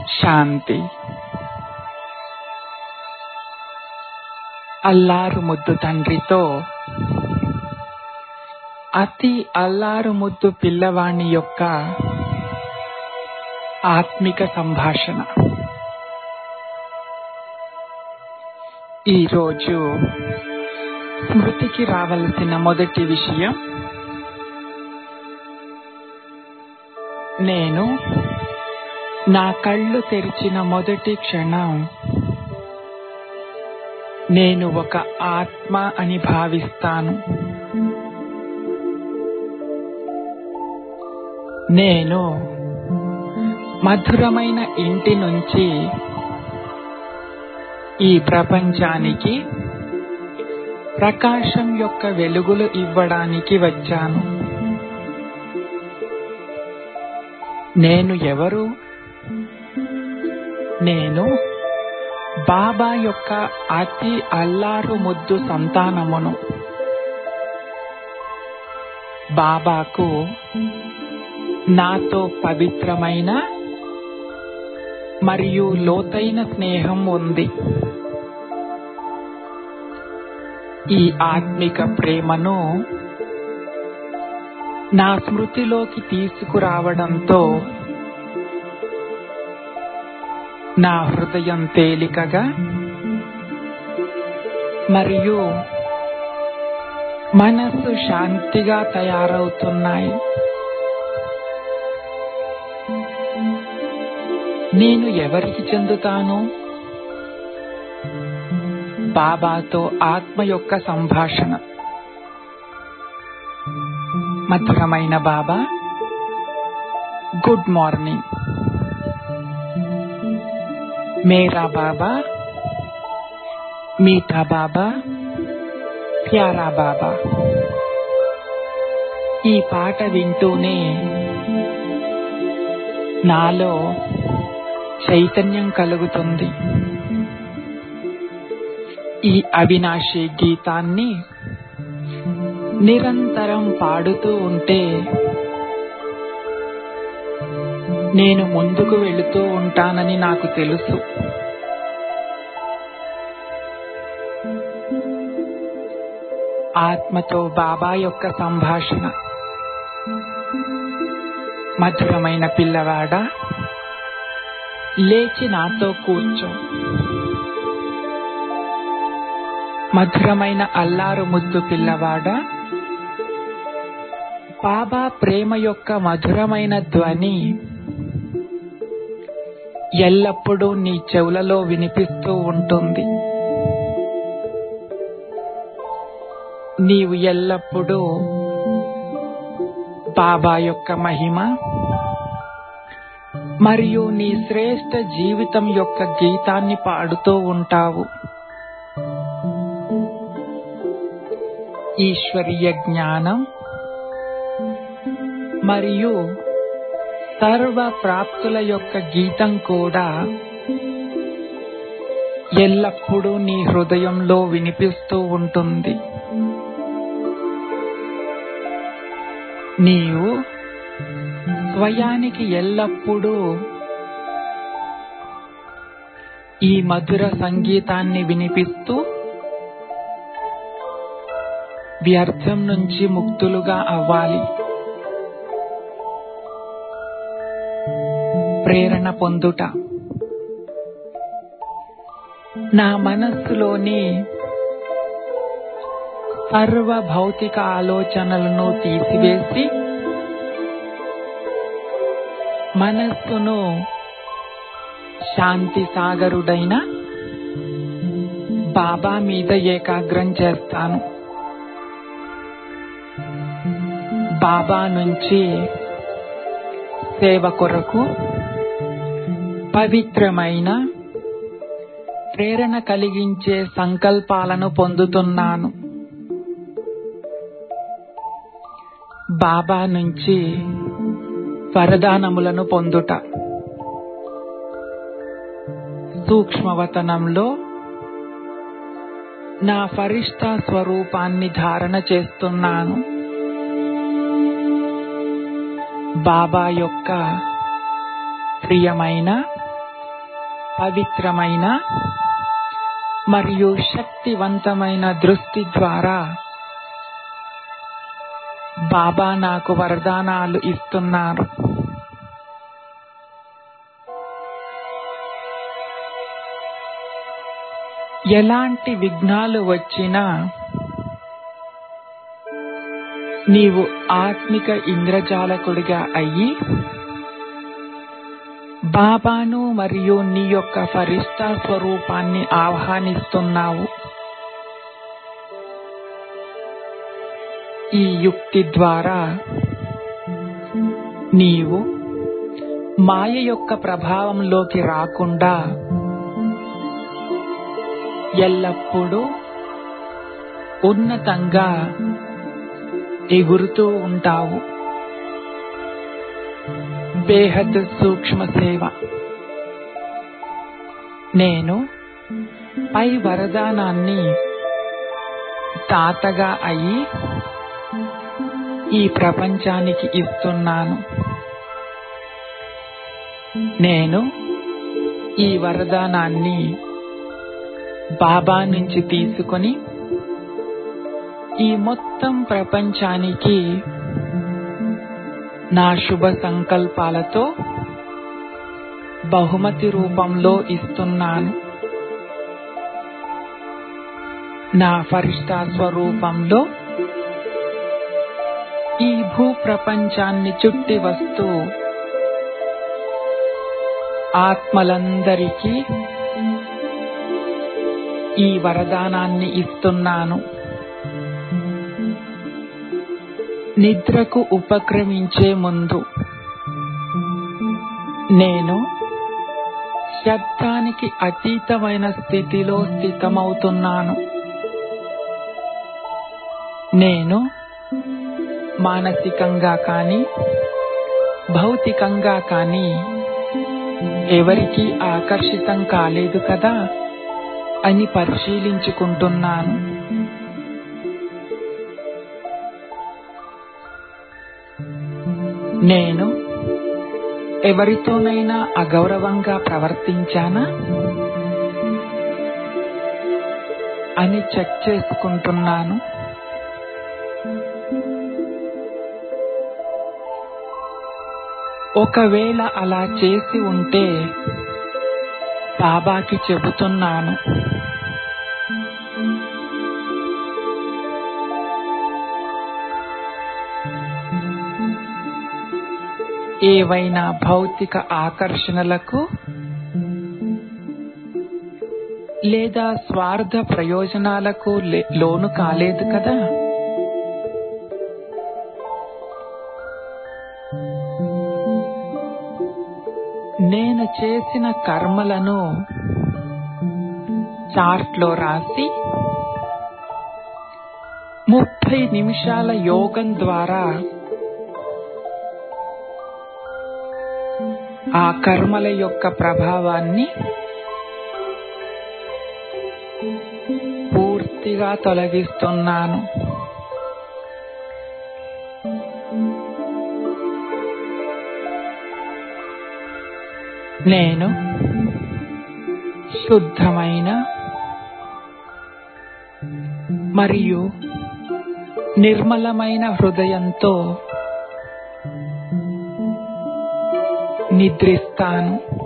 శాంతి అల్లారు ముద్దు తండ్రితో అతి అల్లారు ముద్దు పిల్లవాణి యొక్క ఆత్మిక సంభాషణ ఈరోజు స్మృతికి రావలసిన మొదటి విషయం నేను నా కళ్ళు తెరిచిన మొదటి క్షణం నేను ఒక ఆత్మ అని భావిస్తాను నేను మధురమైన ఇంటి నుంచి ఈ ప్రపంచానికి ప్రకాశం యొక్క వెలుగులు ఇవ్వడానికి వచ్చాను నేను ఎవరు నేను బాబా యొక్క అతి అల్లారు ముద్దు సంతానమును బాబాకు నాతో పవిత్రమైన మరియు లోతైన స్నేహం ఉంది ఈ ఆత్మిక ప్రేమను నా స్మృతిలోకి తీసుకురావడంతో నా హృదయం తేలికగా మరియు మనస్సు శాంతిగా తయారవుతున్నాయి నేను ఎవరికి చెందుతాను బాబాతో ఆత్మ యొక్క సంభాషణ మధురమైన బాబా గుడ్ మార్నింగ్ మేరా బాబా మీఠా బాబా ప్యారా బాబా ఈ పాట వింటూనే నాలో చైతన్యం కలుగుతుంది ఈ అవినాశి గీతాన్ని నిరంతరం పాడుతూ ఉంటే నేను ముందుకు వెళుతూ ఉంటానని నాకు తెలుసు ఆత్మతో బాబా యొక్క సంభాషణ మధురమైన పిల్లవాడ లేచి నాతో కూర్చో మధురమైన అల్లారు ముద్దు పిల్లవాడ బాబా ప్రేమ యొక్క మధురమైన ధ్వని ఎల్లప్పుడూ నీ చెవులలో వినిపిస్తూ ఉంటుంది నీవు ఎల్లప్పుడూ బాబా యొక్క మహిమ మరియు నీ శ్రేష్ట జీవితం యొక్క గీతాన్ని పాడుతూ ఉంటావు ఈశ్వరీయ జ్ఞానం మరియు సర్వ ప్రాప్తుల యొక్క గీతం కూడా ఎల్లప్పుడూ నీ హృదయంలో వినిపిస్తూ ఉంటుంది నీవు స్వయానికి ఎల్లప్పుడూ ఈ మధుర సంగీతాన్ని వినిపిస్తూ వ్యర్థం నుంచి ముక్తులుగా అవ్వాలి ప్రేరణ పొందుట నా మనస్సులోని సర్వ భౌతిక ఆలోచనలను తీసివేసి మనస్సును శాంతి సాగరుడైన బాబా మీద ఏకాగ్రం చేస్తాను బాబా నుంచి సేవ కొరకు పవిత్రమైన ప్రేరణ కలిగించే సంకల్పాలను పొందుతున్నాను బాబా నుంచి వరదానములను పొందుట సూక్ష్మవతనంలో నా ఫరిష్ట స్వరూపాన్ని ధారణ చేస్తున్నాను బాబా యొక్క ప్రియమైన పవిత్రమైన మరియు శక్తివంతమైన దృష్టి ద్వారా బాబా నాకు వరదానాలు ఇస్తున్నారు ఎలాంటి విఘ్నాలు వచ్చినా నీవు ఆత్మిక ఇంద్రజాలకుడిగా అయ్యి బాబాను మరియు నీ యొక్క ఫరిష్తా స్వరూపాన్ని ఆహ్వానిస్తున్నావు ఈ యుక్తి ద్వారా నీవు మాయ యొక్క ప్రభావంలోకి రాకుండా ఎల్లప్పుడూ ఉన్నతంగా ఎగురుతూ ఉంటావు బేహద్ సూక్ష్మ సేవ నేను పై వరదానాన్ని తాతగా అయి ఈ ప్రపంచానికి ఇస్తున్నాను నేను ఈ వరదానాన్ని బాబా నుంచి తీసుకొని ఈ మొత్తం ప్రపంచానికి నా శుభ సంకల్పాలతో బహుమతి రూపంలో ఇస్తున్నాను నా ఫరిష్తా స్వరూపంలో ఈ భూ ప్రపంచాన్ని చుట్టి వస్తూ ఆత్మలందరికీ ఈ వరదానాన్ని ఇస్తున్నాను నిద్రకు ఉపక్రమించే ముందు నేను శబ్దానికి అతీతమైన స్థితిలో స్థితమవుతున్నాను నేను మానసికంగా కానీ భౌతికంగా కానీ ఎవరికీ ఆకర్షితం కాలేదు కదా అని పరిశీలించుకుంటున్నాను నేను ఎవరితోనైనా అగౌరవంగా ప్రవర్తించానా అని చెక్ చేసుకుంటున్నాను ఒకవేళ అలా చేసి ఉంటే బాబాకి చెబుతున్నాను ఏవైనా భౌతిక ఆకర్షణలకు లేదా స్వార్థ ప్రయోజనాలకు లే- లోను కాలేదు కదా నేను చేసిన కర్మలను చార్ట్లో రాసి ముప్పై నిమిషాల యోగం ద్వారా ఆ కర్మల యొక్క ప్రభావాన్ని పూర్తిగా తొలగిస్తున్నాను నేను శుద్ధమైన మరియు నిర్మలమైన హృదయంతో నిద్రిస్తాను